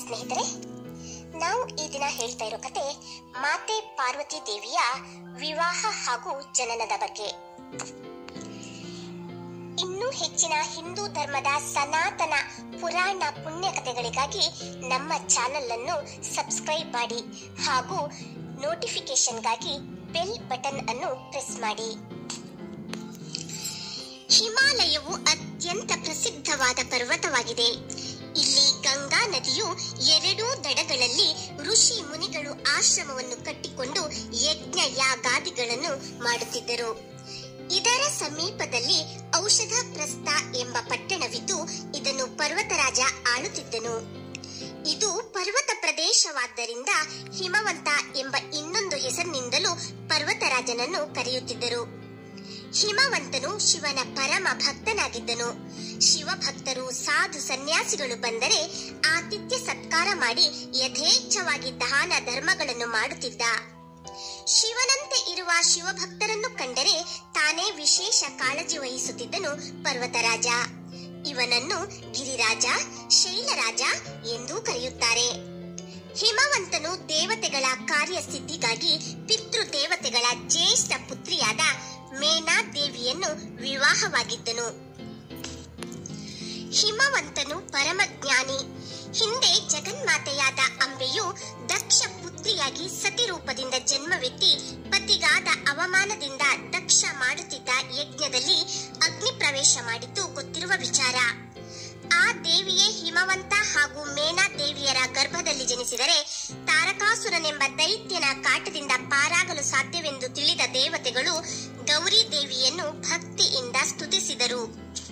ಸ್ನೇಹಿತರೆ ನಾವು ಈ ದಿನ ಹೇಳ್ತಾ ಇರೋ ಕತೆ ಮಾತೆ ಪಾರ್ವತಿ ದೇವಿಯ ವಿವಾಹ ಹಾಗೂ ಜನನದ ಬಗ್ಗೆ ಇನ್ನೂ ಹೆಚ್ಚಿನ ಹಿಂದೂ ಧರ್ಮದ ಸನಾತನ ಪುರಾಣ ಪುಣ್ಯ ಕಥೆಗಳಿಗಾಗಿ ನಮ್ಮ ಚಾನೆಲ್ ಅನ್ನು ಸಬ್ಸ್ಕ್ರೈಬ್ ಮಾಡಿ ಹಾಗೂ ನೋಟಿಫಿಕೇಶನ್ಗಾಗಿ ಬೆಲ್ ಬಟನ್ ಅನ್ನು ಪ್ರೆಸ್ ಮಾಡಿ ಹಿಮಾಲಯವು ಅತ್ಯಂತ ಪ್ರಸಿದ್ಧವಾದ ಪರ್ವತವಾಗಿದೆ ಇಲ್ಲಿ ಗಂಗಾ ನದಿಯು ಎರಡೂ ದಡಗಳಲ್ಲಿ ಋಷಿ ಮುನಿಗಳು ಆಶ್ರಮವನ್ನು ಕಟ್ಟಿಕೊಂಡು ಯಜ್ಞ ಯಾಗಾದಿಗಳನ್ನು ಮಾಡುತ್ತಿದ್ದರು ಇದರ ಸಮೀಪದಲ್ಲಿ ಔಷಧ ಪ್ರಸ್ಥ ಎಂಬ ಪಟ್ಟಣವಿದ್ದು ಇದನ್ನು ಪರ್ವತರಾಜ ಆಳುತ್ತಿದ್ದನು ಇದು ಪರ್ವತ ಪ್ರದೇಶವಾದ್ದರಿಂದ ಹಿಮವಂತ ಎಂಬ ಇನ್ನೊಂದು ಹೆಸರಿನಿಂದಲೂ ಪರ್ವತರಾಜನನ್ನು ಕರೆಯುತ್ತಿದ್ದರು ಹಿಮವಂತನು ಶಿವನ ಪರಮ ಭಕ್ತನಾಗಿದ್ದನು ಶಿವಭಕ್ತರು ಸಾಧು ಸನ್ಯಾಸಿಗಳು ಬಂದರೆ ಆತಿಥ್ಯ ಸತ್ಕಾರ ಮಾಡಿ ಯಥೇಚ್ಛವಾಗಿ ದಾನ ಧರ್ಮಗಳನ್ನು ಮಾಡುತ್ತಿದ್ದ ಶಿವನಂತೆ ಇರುವ ಶಿವಭಕ್ತರನ್ನು ಕಂಡರೆ ತಾನೇ ವಿಶೇಷ ಕಾಳಜಿ ವಹಿಸುತ್ತಿದ್ದನು ಪರ್ವತರಾಜ ಇವನನ್ನು ಗಿರಿರಾಜ ಶೈಲರಾಜ ಎಂದೂ ಕರೆಯುತ್ತಾರೆ ಹಿಮವಂತನು ದೇವತೆಗಳ ಕಾರ್ಯಸಿದ್ಧಿಗಾಗಿ ಪಿತೃ ದೇವತೆಗಳ ಜ್ಯೇಷ್ಠ ಪುತ್ರಿಯಾದ ಮೇನಾ ದೇವಿಯನ್ನು ವಿವಾಹವಾಗಿದ್ದನು ಹಿಮವಂತನು ಪರಮಜ್ಞಾನಿ ಹಿಂದೆ ಜಗನ್ಮಾತೆಯಾದ ಅಂಬೆಯು ದಕ್ಷ ಪುತ್ರಿಯಾಗಿ ಸತಿ ರೂಪದಿಂದ ಜನ್ಮವೆತ್ತಿ ಪತಿಗಾದ ಅವಮಾನದಿಂದ ದಕ್ಷ ಮಾಡುತ್ತಿದ್ದ ಯಜ್ಞದಲ್ಲಿ ಅಗ್ನಿ ಪ್ರವೇಶ ಮಾಡಿದ್ದು ಗೊತ್ತಿರುವ ವಿಚಾರ ಆ ದೇವಿಯೇ ಹಿಮವಂತ ಹಾಗೂ ಮೇನಾ ದೇವಿಯರ ಗರ್ಭದಲ್ಲಿ ಜನಿಸಿದರೆ ತಾರಕಾಸುರನೆಂಬ ದೈತ್ಯನ ಕಾಟದಿಂದ ಪಾರಾಗಲು ಸಾಧ್ಯವೆಂದು ತಿಳಿದ ದೇವತೆಗಳು ಗೌರಿ ದೇವಿಯನ್ನು ಭಕ್ತಿಯಿಂದ ಸ್ತುತಿಸಿದರು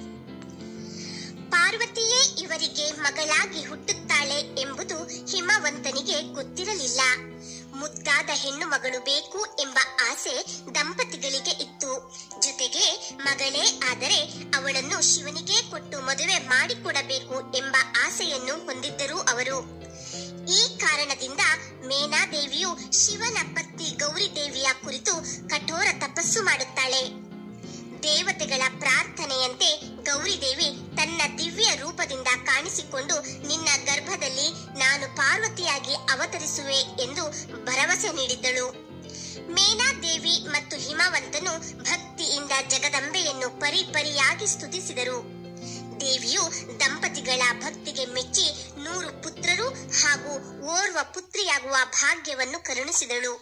ಪಾರ್ವತಿಯೇ ಇವರಿಗೆ ಮಗಳಾಗಿ ಹುಟ್ಟುತ್ತಾಳೆ ಎಂಬುದು ಹಿಮವಂತನಿಗೆ ಗೊತ್ತಿರಲಿಲ್ಲ ಮುದ್ದಾದ ಹೆಣ್ಣು ಮಗಳು ಬೇಕು ಎಂಬ ಆಸೆ ದಂಪತಿಗಳಿಗೆ ಇತ್ತು ಜೊತೆಗೆ ಮಗಳೇ ಆದರೆ ಅವಳನ್ನು ಶಿವನಿಗೆ ಕೊಟ್ಟು ಮದುವೆ ಮಾಡಿಕೊಡಬೇಕು ಎಂಬ ಆಸೆಯನ್ನು ಹೊಂದಿದ್ದರು ಅವರು ಈ ಕಾರಣದಿಂದ ಮೇನಾದೇವಿಯು ಶಿವನ ಪತ್ನಿ ಗೌರಿ ದೇವಿಯ ಕುರಿತು ಕಠೋರ ತಪಸ್ಸು ಮಾಡುತ್ತಾಳೆ ದೇವತೆಗಳ ಪ್ರಾರ್ಥನೆಯಂತೆ ಗೌರಿದೇವಿ ತನ್ನ ದಿವ್ಯ ರೂಪದಿಂದ ಕಾಣಿಸಿಕೊಂಡು ನಿನ್ನ ಗರ್ಭದಲ್ಲಿ ನಾನು ಪಾರ್ವತಿಯಾಗಿ ಅವತರಿಸುವೆ ಎಂದು ಭರವಸೆ ನೀಡಿದ್ದಳು ಮೇನಾದೇವಿ ಮತ್ತು ಹಿಮವಂತನು ಭಕ್ತಿಯಿಂದ ಜಗದಂಬೆಯನ್ನು ಪರಿಪರಿಯಾಗಿ ಸ್ತುತಿಸಿದರು ದೇವಿಯು ದಂಪತಿಗಳ ಭಕ್ತಿಗೆ ಮೆಚ್ಚಿ ನೂರು ಪುತ್ರರು ಹಾಗೂ ಓರ್ವ ಪುತ್ರಿಯಾಗುವ ಭಾಗ್ಯವನ್ನು ಕರುಣಿಸಿದಳು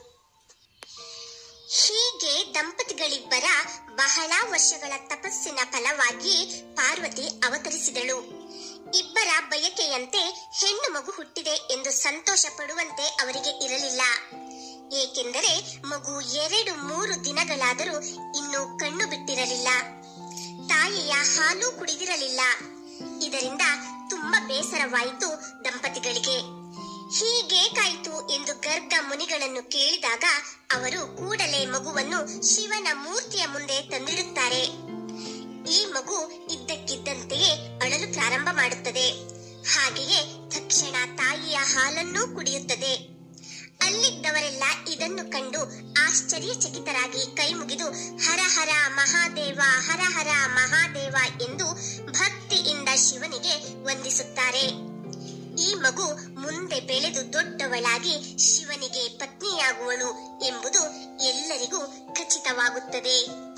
ಹೀಗೆ ದಂಪತಿಗಳಿಬ್ಬರ ಬಹಳ ವರ್ಷಗಳ ತಪಸ್ಸಿನ ಫಲವಾಗಿ ಪಾರ್ವತಿ ಅವತರಿಸಿದಳು ಇಬ್ಬರ ಬಯಕೆಯಂತೆ ಹೆಣ್ಣು ಮಗು ಹುಟ್ಟಿದೆ ಎಂದು ಸಂತೋಷ ಪಡುವಂತೆ ಅವರಿಗೆ ಇರಲಿಲ್ಲ ಏಕೆಂದರೆ ಮಗು ಎರಡು ಮೂರು ದಿನಗಳಾದರೂ ಇನ್ನೂ ಕಣ್ಣು ಬಿಟ್ಟಿರಲಿಲ್ಲ ತಾಯಿಯ ಹಾಲು ಕುಡಿದಿರಲಿಲ್ಲ ಇದರಿಂದ ತುಂಬಾ ಬೇಸರವಾಯಿತು ದಂಪತಿಗಳಿಗೆ ಹೀಗೇಕಾಯಿತು ಎಂದು ಗರ್ಗ ಮುನಿಗಳನ್ನು ಕೇಳಿದಾಗ ಅವರು ಕೂಡಲೇ ಮಗುವನ್ನು ಶಿವನ ಮೂರ್ತಿಯ ಮುಂದೆ ತಂದಿಡುತ್ತಾರೆ ಈ ಮಗು ಇದ್ದಕ್ಕಿದ್ದಂತೆಯೇ ಅಳಲು ಪ್ರಾರಂಭ ಮಾಡುತ್ತದೆ ಹಾಗೆಯೇ ತಕ್ಷಣ ತಾಯಿಯ ಹಾಲನ್ನೂ ಕುಡಿಯುತ್ತದೆ ಅಲ್ಲಿದ್ದವರೆಲ್ಲ ಇದನ್ನು ಕಂಡು ಆಶ್ಚರ್ಯಚಕಿತರಾಗಿ ಕೈ ಮುಗಿದು ಹರ ಹರ ಮಹಾದೇವ ಹರ ಹರ ಮಹಾದೇವ ಎಂದು ಭಕ್ತಿಯಿಂದ ಶಿವನಿಗೆ ವಂದಿಸುತ್ತಾರೆ ಈ ಮಗು ಮುಂದೆ ಬೆಳೆದು ದೊಡ್ಡವಳಾಗಿ ಶಿವನಿಗೆ ಪತ್ನಿಯಾಗುವಳು ಎಂಬುದು ಎಲ್ಲರಿಗೂ ಖಚಿತವಾಗುತ್ತದೆ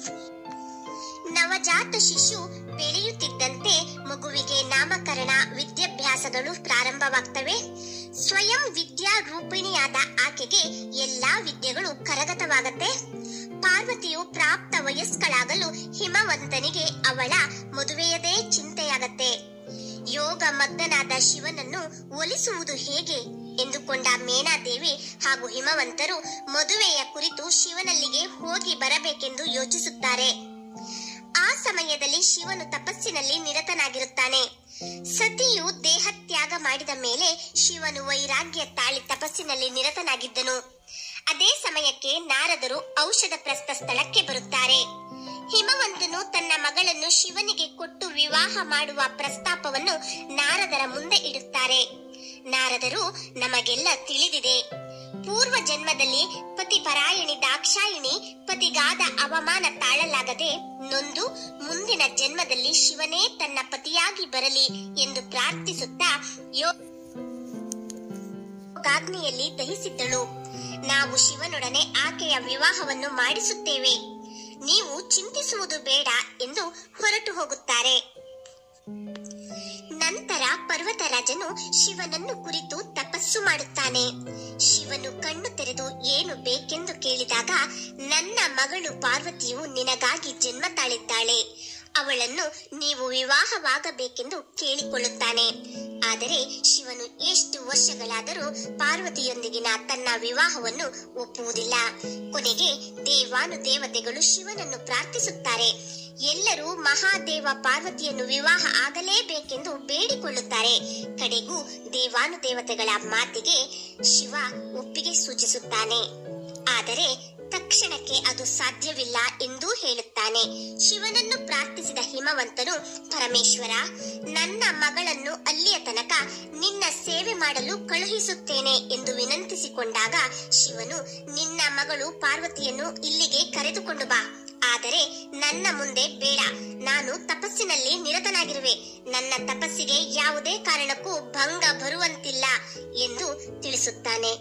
ನವಜಾತ ಶಿಶು ಬೆಳೆಯುತ್ತಿದ್ದಂತೆ ಮಗುವಿಗೆ ನಾಮಕರಣ ವಿದ್ಯಾಭ್ಯಾಸಗಳು ಪ್ರಾರಂಭವಾಗ್ತವೆ ಸ್ವಯಂ ವಿದ್ಯಾ ರೂಪಿಣಿಯಾದ ಆಕೆಗೆ ಎಲ್ಲಾ ವಿದ್ಯೆಗಳು ಕರಗತವಾಗತ್ತೆ ಪಾರ್ವತಿಯು ಪ್ರಾಪ್ತ ವಯಸ್ಕಳಾಗಲು ಹಿಮವಂತನಿಗೆ ಅವಳ ಮದುವೆಯದೇ ಚಿಂತೆಯಾಗತ್ತೆ ಯೋಗ ಮಗ್ನನಾದ ಶಿವನನ್ನು ಒಲಿಸುವುದು ಹೇಗೆ ಎಂದುಕೊಂಡ ಮೇನಾದೇವಿ ಹಾಗೂ ಹಿಮವಂತರು ಮದುವೆಯ ಕುರಿತು ಶಿವನಲ್ಲಿಗೆ ಹೋಗಿ ಬರಬೇಕೆಂದು ಯೋಚಿಸುತ್ತಾರೆ ಆ ಸಮಯದಲ್ಲಿ ಶಿವನು ತಪಸ್ಸಿನಲ್ಲಿ ನಿರತನಾಗಿರುತ್ತಾನೆ ಸತಿಯು ದೇಹತ್ಯಾಗ ಮಾಡಿದ ಮೇಲೆ ಶಿವನು ವೈರಾಗ್ಯ ತಾಳಿ ತಪಸ್ಸಿನಲ್ಲಿ ನಿರತನಾಗಿದ್ದನು ಅದೇ ಸಮಯಕ್ಕೆ ನಾರದರು ಔಷಧ ಪ್ರಸ್ಥ ಸ್ಥಳಕ್ಕೆ ಬರುತ್ತಾರೆ ಹಿಮವಂತನು ತನ್ನ ಮಗಳನ್ನು ಶಿವನಿಗೆ ಕೊಟ್ಟು ವಿವಾಹ ಮಾಡುವ ಪ್ರಸ್ತಾಪವನ್ನು ನಾರದರ ಮುಂದೆ ಇಡುತ್ತಾರೆ ನಾರದರು ನಮಗೆಲ್ಲ ತಿಳಿದಿದೆ ಪೂರ್ವ ಜನ್ಮದಲ್ಲಿ ಪತಿಪರಾಯಣಿ ದಾಕ್ಷಾಯಿಣಿ ಪತಿಗಾದ ಅವಮಾನ ತಾಳಲಾಗದೆ ನೊಂದು ಮುಂದಿನ ಜನ್ಮದಲ್ಲಿ ಶಿವನೇ ತನ್ನ ಪತಿಯಾಗಿ ಬರಲಿ ಎಂದು ಪ್ರಾರ್ಥಿಸುತ್ತಾ ಯೋ ನರಕಾಗ್ನಿಯಲ್ಲಿ ದಹಿಸಿದ್ದಳು ನಾವು ಶಿವನೊಡನೆ ಆಕೆಯ ವಿವಾಹವನ್ನು ಮಾಡಿಸುತ್ತೇವೆ ನೀವು ಚಿಂತಿಸುವುದು ಬೇಡ ಎಂದು ಹೊರಟು ಹೋಗುತ್ತಾರೆ ನಂತರ ಪರ್ವತರಾಜನು ಶಿವನನ್ನು ಕುರಿತು ತಪಸ್ಸು ಮಾಡುತ್ತಾನೆ ಶಿವನು ಕಣ್ಣು ತೆರೆದು ಏನು ಬೇಕೆಂದು ಕೇಳಿದಾಗ ನನ್ನ ಮಗಳು ಪಾರ್ವತಿಯು ನಿನಗಾಗಿ ಜನ್ಮ ತಾಳಿದ್ದಾಳೆ ಅವಳನ್ನು ನೀವು ವಿವಾಹವಾಗಬೇಕೆಂದು ಕೇಳಿಕೊಳ್ಳುತ್ತಾನೆ ಆದರೆ ಶಿವನು ಎಷ್ಟು ವರ್ಷಗಳಾದರೂ ಪಾರ್ವತಿಯೊಂದಿಗಿನ ತನ್ನ ವಿವಾಹವನ್ನು ಒಪ್ಪುವುದಿಲ್ಲ ಕೊನೆಗೆ ದೇವಾನು ದೇವತೆಗಳು ಶಿವನನ್ನು ಪ್ರಾರ್ಥಿಸುತ್ತಾರೆ ಎಲ್ಲರೂ ಮಹಾದೇವ ಪಾರ್ವತಿಯನ್ನು ವಿವಾಹ ಆಗಲೇಬೇಕೆಂದು ಬೇಡಿಕೊಳ್ಳುತ್ತಾರೆ ಕಡೆಗೂ ದೇವಾನು ದೇವತೆಗಳ ಮಾತಿಗೆ ಶಿವ ಒಪ್ಪಿಗೆ ಸೂಚಿಸುತ್ತಾನೆ ಆದರೆ ತಕ್ಷಣಕ್ಕೆ ಅದು ಸಾಧ್ಯವಿಲ್ಲ ಎಂದೂ ಹೇಳುತ್ತಾನೆ ಶಿವನನ್ನು ಪ್ರಾರ್ಥಿಸಿದ ಹಿಮವಂತನು ಪರಮೇಶ್ವರ ನನ್ನ ಮಗಳನ್ನು ಅಲ್ಲಿಯ ತನಕ ನಿನ್ನ ಸೇವೆ ಮಾಡಲು ಕಳುಹಿಸುತ್ತೇನೆ ಎಂದು ವಿನಂತಿಸಿಕೊಂಡಾಗ ಶಿವನು ನಿನ್ನ ಮಗಳು ಪಾರ್ವತಿಯನ್ನು ಇಲ್ಲಿಗೆ ಕರೆದುಕೊಂಡು ಬಾ ಆದರೆ ನನ್ನ ಮುಂದೆ ಬೇಡ ನಾನು ತಪಸ್ಸಿನಲ್ಲಿ ನಿರತನಾಗಿರುವೆ ನನ್ನ ತಪಸ್ಸಿಗೆ ಯಾವುದೇ ಕಾರಣಕ್ಕೂ ಭಂಗ ಬರುವಂತಿಲ್ಲ ಎಂದು ತಿಳಿಸುತ್ತಾನೆ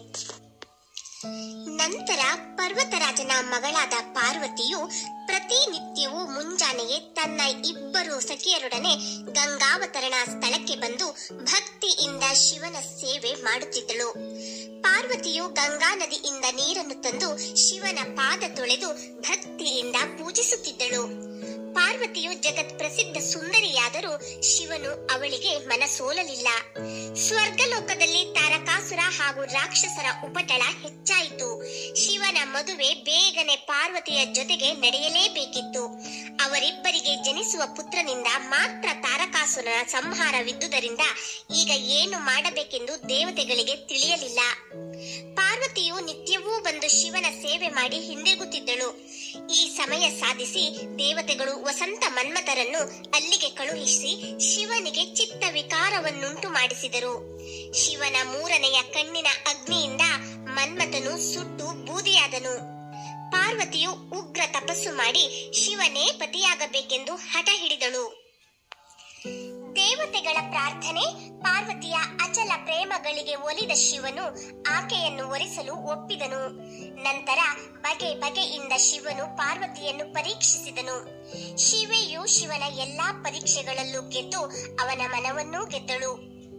ನಂತರ ಪರ್ವತರಾಜನ ಮಗಳಾದ ಪಾರ್ವತಿಯು ಪ್ರತಿನಿತ್ಯವೂ ಮುಂಜಾನೆಯೇ ತನ್ನ ಇಬ್ಬರು ಸಖಿಯರೊಡನೆ ಗಂಗಾವತರಣ ಸ್ಥಳಕ್ಕೆ ಬಂದು ಭಕ್ತಿಯಿಂದ ಶಿವನ ಸೇವೆ ಮಾಡುತ್ತಿದ್ದಳು ಪಾರ್ವತಿಯು ಗಂಗಾ ನದಿಯಿಂದ ನೀರನ್ನು ತಂದು ಶಿವನ ಪಾದ ತೊಳೆದು ಭಕ್ತಿಯಿಂದ ಪೂಜಿಸುತ್ತಿದ್ದಳು ಪಾರ್ವತಿಯು ಜಗತ್ ಪ್ರಸಿದ್ಧ ಸುಂದರಿಯಾದರೂ ಶಿವನು ಅವಳಿಗೆ ಮನಸೋಲಲಿಲ್ಲ ಸ್ವರ್ಗಲೋಕದಲ್ಲಿ ತಾರಕಾಸುರ ಹಾಗೂ ರಾಕ್ಷಸರ ಉಪಟಳ ಹೆಚ್ಚಾಯಿತು ಶಿವನ ಮದುವೆ ಬೇಗನೆ ಪಾರ್ವತಿಯ ಜೊತೆಗೆ ನಡೆಯಲೇಬೇಕಿತ್ತು ಅವರಿಬ್ಬರಿಗೆ ಜನಿಸುವ ಪುತ್ರನಿಂದ ಮಾತ್ರ ತಾರಕಾಸುರನ ಸಂಹಾರವಿದ್ದುದರಿಂದ ಈಗ ಏನು ಮಾಡಬೇಕೆಂದು ದೇವತೆಗಳಿಗೆ ತಿಳಿಯಲಿಲ್ಲ ಪಾರ್ವತಿಯು ನಿತ್ಯವೂ ಬಂದು ಶಿವನ ಸೇವೆ ಮಾಡಿ ಹಿಂದಿರುಗುತ್ತಿದ್ದಳು ಈ ಸಮಯ ಸಾಧಿಸಿ ದೇವತೆಗಳು ವಸಂತ ಮನ್ಮಥರನ್ನು ಅಲ್ಲಿಗೆ ಕಳುಹಿಸಿ ಶಿವನಿಗೆ ಚಿತ್ತ ವಿಕಾರವನ್ನುಂಟು ಮಾಡಿಸಿದರು ಶಿವನ ಮೂರನೆಯ ಕಣ್ಣಿನ ಅಗ್ನಿಯಿಂದ ಮನ್ಮಥನು ಸುಟ್ಟು ಬೂದಿಯಾದನು ಪಾರ್ವತಿಯು ಉಗ್ರ ತಪಸ್ಸು ಮಾಡಿ ಶಿವನೇ ಪತಿಯಾಗಬೇಕೆಂದು ಹಠ ಹಿಡಿದಳು ದೇವತೆಗಳ ಪ್ರಾರ್ಥನೆ ಪಾರ್ವತಿಯ ಅಚಲ ಪ್ರೇಮಗಳಿಗೆ ಒಲಿದ ಶಿವನು ಆಕೆಯನ್ನು ಒರೆಸಲು ಒಪ್ಪಿದನು ನಂತರ ಬಗೆ ಬಗೆಯಿಂದ ಶಿವನು ಪಾರ್ವತಿಯನ್ನು ಪರೀಕ್ಷಿಸಿದನು ಶಿವೆಯು ಶಿವನ ಎಲ್ಲಾ ಪರೀಕ್ಷೆಗಳಲ್ಲೂ ಗೆದ್ದು ಅವನ ಮನವನ್ನೂ ಗೆದ್ದಳು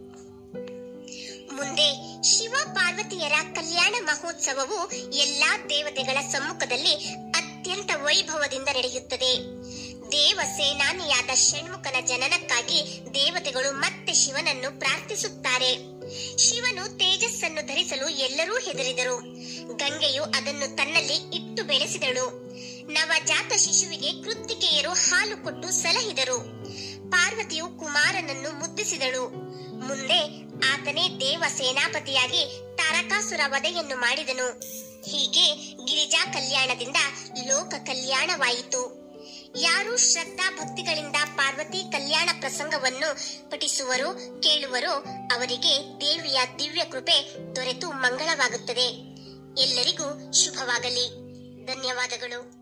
ಮುಂದೆ ಶಿವ ಪಾರ್ವತಿಯರ ಕಲ್ಯಾಣ ಮಹೋತ್ಸವವು ಎಲ್ಲಾ ದೇವತೆಗಳ ಸಮ್ಮುಖದಲ್ಲಿ ಅತ್ಯಂತ ವೈಭವದಿಂದ ನಡೆಯುತ್ತದೆ ದೇವ ಸೇನಾನಿಯಾದ ಷಣ್ಮುಖನ ಜನನಕ್ಕಾಗಿ ದೇವತೆಗಳು ಮತ್ತೆ ಶಿವನನ್ನು ಪ್ರಾರ್ಥಿಸುತ್ತಾರೆ ಶಿವನು ತೇಜಸ್ಸನ್ನು ಧರಿಸಲು ಎಲ್ಲರೂ ಹೆದರಿದರು ಗಂಗೆಯು ಅದನ್ನು ತನ್ನಲ್ಲಿ ಇಟ್ಟು ಬೆಳೆಸಿದಳು ನವಜಾತ ಶಿಶುವಿಗೆ ಕೃತ್ತಿಕೆಯರು ಹಾಲು ಕೊಟ್ಟು ಸಲಹಿದರು ಪಾರ್ವತಿಯು ಕುಮಾರನನ್ನು ಮುದ್ದಿಸಿದಳು ಮುಂದೆ ಆತನೇ ದೇವ ಸೇನಾಪತಿಯಾಗಿ ತಾರಕಾಸುರ ವಧೆಯನ್ನು ಮಾಡಿದನು ಹೀಗೆ ಗಿರಿಜಾ ಕಲ್ಯಾಣದಿಂದ ಲೋಕ ಕಲ್ಯಾಣವಾಯಿತು ಯಾರು ಶ್ರದ್ಧಾ ಭಕ್ತಿಗಳಿಂದ ಪಾರ್ವತಿ ಕಲ್ಯಾಣ ಪ್ರಸಂಗವನ್ನು ಪಠಿಸುವರೋ ಕೇಳುವರೋ ಅವರಿಗೆ ದೇವಿಯ ದಿವ್ಯ ಕೃಪೆ ದೊರೆತು ಮಂಗಳವಾಗುತ್ತದೆ ಎಲ್ಲರಿಗೂ ಶುಭವಾಗಲಿ ಧನ್ಯವಾದಗಳು